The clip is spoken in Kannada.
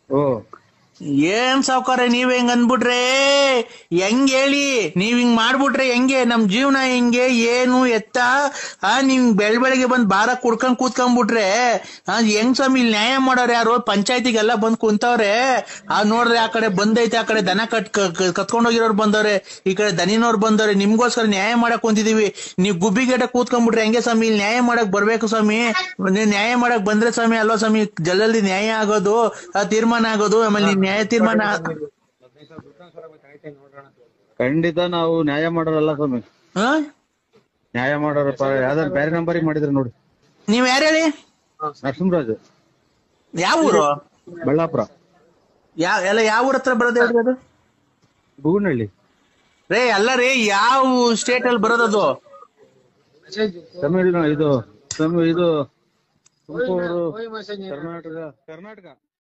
ಓ ಏನ್ ಸಾವ್ಕಾರ ನೀವ್ ಹೆಂಗ್ ಅಂದ್ಬಿಟ್ರೆ ಹೆಂಗ್ ಹೇಳಿ ನೀವ್ ಹಿಂಗ್ ಮಾಡ್ಬಿಟ್ರೆ ಹೆಂಗೆ ನಮ್ ಜೀವನ ಹೆಂಗೆ ಏನು ಎತ್ತ ಆ ನೀವ್ ಬೆಳ್ ಬೆಳಗ್ಗೆ ಬಂದ್ ಬಾರ ಕುಡ್ಕೊಂಡ್ ಕೂತ್ಕೊಂಡ್ಬಿಟ್ರೆ ಆ ಹೆಂಗ್ ಸ್ವಾಮಿ ಇಲ್ಲಿ ನ್ಯಾಯ ಮಾಡೋರ್ ಯಾರು ಪಂಚಾಯತಿಗೆಲ್ಲ ಬಂದ್ ಕುಂತವ್ರೆ ಆ ನೋಡ್ರಿ ಆ ಕಡೆ ಬಂದೈತೆ ಆ ಕಡೆ ದನ ಕಟ್ ಕತ್ಕೊಂಡ್ ಹೋಗಿರೋರು ಬಂದವ್ರೆ ಈ ಕಡೆ ದನಿನವ್ರು ಬಂದವ್ರೆ ನಿಮ್ಗೋಸ್ಕರ ನ್ಯಾಯ ಮಾಡಕ್ ಕುಂತಿದೀವಿ ನೀವ್ ಗುಬ್ಬಿಗೇಟ ಕೂತ್ಕೊಂಡ್ಬಿಟ್ರೆ ಹೆಂಗೆ ಸ್ವಾಮಿ ಇಲ್ಲಿ ನ್ಯಾಯ ಮಾಡಕ್ ಬರ್ಬೇಕು ಸ್ವಾಮಿ ನೀವ್ ನ್ಯಾಯ ಮಾಡಕ್ ಬಂದ್ರೆ ಸ್ವಾಮಿ ಅಲ್ವಾ ಸ್ವಾಮಿ ಜಲ್ದಿ ನ್ಯಾಯ ಆಗೋದು ಆ ತೀರ್ಮಾನ ಆಗೋದು ಆಮೇಲೆ ನೀವ್ ನ್ಯಾಯ ತೀರ್ಮಾನ ಖಂಡಿತ ನಾವು ನ್ಯಾಯ ಮಾಡೋರಲ್ಲ ಸ್ವಾಮಿ ಹಾ ನ್ಯಾಯ ಮಾಡೋರ ಯಾವ್ದಾರು ಬೇರೆ ನಂಬರಿಗೆ ಮಾಡಿದ್ರೆ ನೋಡಿ ನೀವ್ ಯಾರು ಹೇಳಿ ನರಸಿಂಹರಾಜು ಯಾವ ಊರು ಬಳ್ಳಾಪುರ ಯಾವ ಎಲ್ಲ ಯಾವ ಊರ ಹತ್ರ ಬರೋದು ಹೇಳ್ರಿ ಅದು ಬೂಗನಹಳ್ಳಿ ರೇ ಅಲ್ಲ ರೀ ಯಾವ ಸ್ಟೇಟ್ ಅಲ್ಲಿ ಬರೋದದು ತಮಿಳ್ ಇದು ತಮಿಳ್ ಇದು ತುಮಕೂರು ಕರ್ನಾಟಕ ಕರ್ನಾಟಕ